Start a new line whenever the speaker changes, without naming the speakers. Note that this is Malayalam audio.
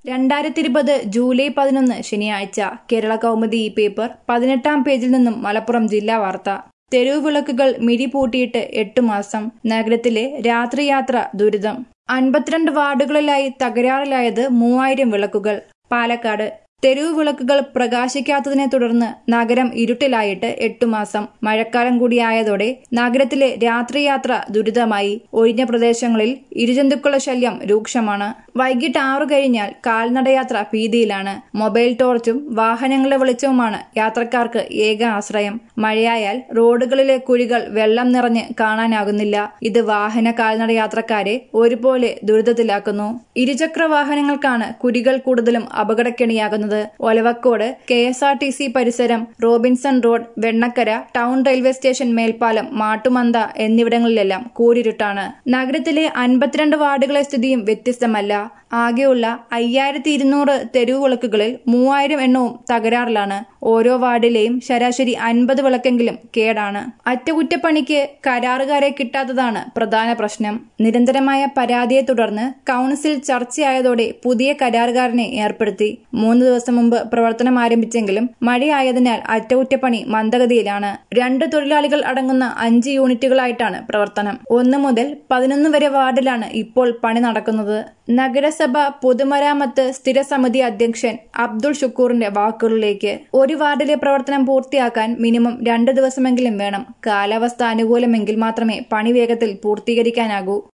രണ്ടായിരത്തി ഇരുപത് ജൂലൈ പതിനൊന്ന് ശനിയാഴ്ച കേരള കൗമുദി ഈ പേപ്പർ പതിനെട്ടാം പേജിൽ നിന്നും മലപ്പുറം ജില്ലാ വാർത്ത തെരുവ് വിളക്കുകൾ മിഴിപൂട്ടിയിട്ട് എട്ടു മാസം നഗരത്തിലെ രാത്രിയാത്ര ദുരിതം അൻപത്തിരണ്ട് വാർഡുകളിലായി തകരാറിലായത് മൂവായിരം വിളക്കുകൾ പാലക്കാട് തെരുവ് വിളക്കുകൾ പ്രകാശിക്കാത്തതിനെ തുടർന്ന് നഗരം ഇരുട്ടിലായിട്ട് എട്ടു മാസം മഴക്കാലം കൂടിയായതോടെ നഗരത്തിലെ രാത്രിയാത്ര ദുരിതമായി ഒഴിഞ്ഞ പ്രദേശങ്ങളിൽ ഇരുജന്തുക്കളുടെ ശല്യം രൂക്ഷമാണ് വൈകിട്ട് ആറു കഴിഞ്ഞാൽ കാൽനടയാത്ര ഭീതിയിലാണ് മൊബൈൽ ടോർച്ചും വാഹനങ്ങളുടെ വെളിച്ചവുമാണ് യാത്രക്കാർക്ക് ഏക ആശ്രയം മഴയായാൽ റോഡുകളിലെ കുഴികൾ വെള്ളം നിറഞ്ഞ് കാണാനാകുന്നില്ല ഇത് വാഹന കാൽനട യാത്രക്കാരെ ഒരുപോലെ ദുരിതത്തിലാക്കുന്നു ഇരുചക്ര വാഹനങ്ങൾക്കാണ് കുഴികൾ കൂടുതലും അപകടക്കെണിയാകുന്നത് Olavakkode K S R T C പരിസരം Robinson road Vennakkara town railway station മേൽപ്പാലം മാട്ടുമന്ത എന്നിവിടങ്ങളിലെല്ലാം കൂരിരുട്ടാണ് നഗരത്തിലെ അൻപത്തിരണ്ട് വാർഡുകളെ സ്ഥിതിയും വ്യത്യസ്തമല്ല ആകെയുള്ള അയ്യായിരത്തി ഇരുന്നൂറ് തെരുവ് വിളക്കുകളിൽ മൂവായിരം എണ്ണവും തകരാറിലാണ് ഓരോ വാർഡിലെയും ശരാശരി അൻപത് വിളക്കെങ്കിലും കേടാണ് അറ്റകുറ്റപ്പണിക്ക് കരാറുകാരെ കിട്ടാത്തതാണ് പ്രധാന പ്രശ്നം നിരന്തരമായ പരാതിയെ തുടർന്ന് കൌൺസിൽ ചർച്ചയായതോടെ പുതിയ കരാറുകാരനെ ഏർപ്പെടുത്തി മൂന്ന് ദിവസം മുമ്പ് പ്രവർത്തനം ആരംഭിച്ചെങ്കിലും മഴയായതിനാൽ അറ്റകുറ്റപ്പണി മന്ദഗതിയിലാണ് രണ്ട് തൊഴിലാളികൾ അടങ്ങുന്ന അഞ്ച് യൂണിറ്റുകളായിട്ടാണ് പ്രവർത്തനം ഒന്ന് മുതൽ പതിനൊന്ന് വരെ വാർഡിലാണ് ഇപ്പോൾ പണി നടക്കുന്നത് നഗരസഭ പൊതുമരാമത്ത് സ്ഥിരസമിതി അധ്യക്ഷൻ അബ്ദുൾ ഷുക്കൂറിന്റെ വാക്കുകളിലേക്ക് ഒരു വാർഡിലെ പ്രവർത്തനം പൂർത്തിയാക്കാൻ മിനിമം രണ്ട് ദിവസമെങ്കിലും വേണം കാലാവസ്ഥ അനുകൂലമെങ്കിൽ മാത്രമേ പണി വേഗത്തിൽ പൂർത്തീകരിക്കാനാകൂ